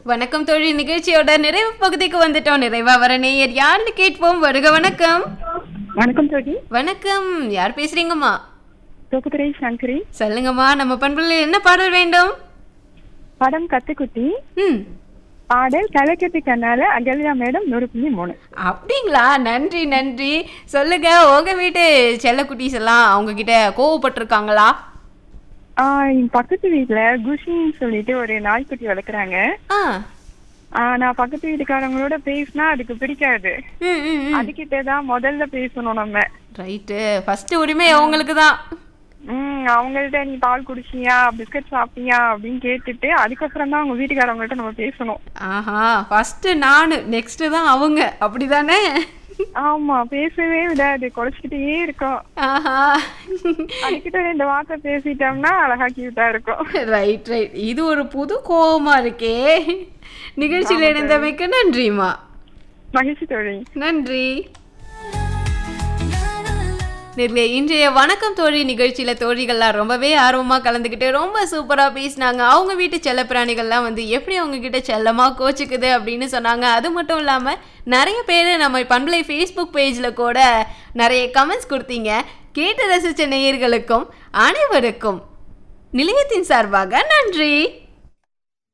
வணக்கம் தோழி நிகழ்ச்சியோட நிறைவு பகுதிக்கு வந்துட்டோம் நிறைவா வர நேயர் யாருன்னு கேட்போம் வருக வணக்கம் வணக்கம் ஜோதி வணக்கம் யார் பேசுறீங்கம்மா தொகுதுரை சங்கரி சொல்லுங்கம்மா நம்ம பண்புல என்ன பாடல் வேண்டும் படம் கத்துக்குட்டி ம் பாடல் கலக்கத்து கண்ணால அகல்யா மேடம் நூறு புள்ளி மூணு அப்படிங்களா நன்றி நன்றி சொல்லுங்க உங்க வீட்டு செல்லக்குட்டீஸ் எல்லாம் அவங்க கிட்ட கோவப்பட்டிருக்காங்களா ஆஹ் எங்க பக்கத்து வீட்டுல குஷின்னு சொல்லிட்டு ஒரு நாய்க்குட்டி வளர்க்குறாங்க ஆ ஆஹ் நான் பக்கத்து வீட்டுக்காரங்களோட பேசினா அதுக்கு பிடிக்காது ம் ம் ம். அதுகிட்ட தான் முதல்ல பேசணும் நம்ம ரைட்டு ஃபர்ஸ்ட் உரிமை அவங்களுக்கு தான் உம் அவங்கள்ட்ட நீ பால் குடிச்சியா பிஸ்கட் சாப்பிட்டியா அப்படின்னு கேட்டுட்டு அதுக்கப்புறம் தான் அவங்க வீட்டுக்காரவங்கள்ட்ட நம்ம பேசணும் ஆஹா ஃபர்ஸ்ட் நானு நெக்ஸ்ட் தான் அவங்க அப்படிதானே ஆமா பேசவே விடாது குறைச்சிக்கிட்டே இருக்கும் ஆஹா அதுக்கிட்ட ரெண்டு வார்த்தை பேசிட்டோம்னா அழகா கியூட்டா இருக்கும் ரைட் ரைட் இது ஒரு புது கோவமா இருக்கே நிகழ்ச்சியில் இணைந்தமைக்கு நன்றிம்மா மகிழ்ச்சி தோழி நன்றி நேர்களே இன்றைய வணக்கம் தோழி நிகழ்ச்சியில் தோழிகள்லாம் ரொம்பவே ஆர்வமாக கலந்துக்கிட்டு ரொம்ப சூப்பராக பேசினாங்க அவங்க வீட்டு செல்லப்பிராணிகள்லாம் வந்து எப்படி அவங்க கிட்ட செல்லமாக கோச்சிக்குது அப்படின்னு சொன்னாங்க அது மட்டும் இல்லாமல் நிறைய பேர் நம்ம பண்பலை ஃபேஸ்புக் பேஜில் கூட நிறைய கமெண்ட்ஸ் கொடுத்தீங்க கேட்டு ரசித்த நேயர்களுக்கும் அனைவருக்கும் நிலையத்தின் சார்பாக நன்றி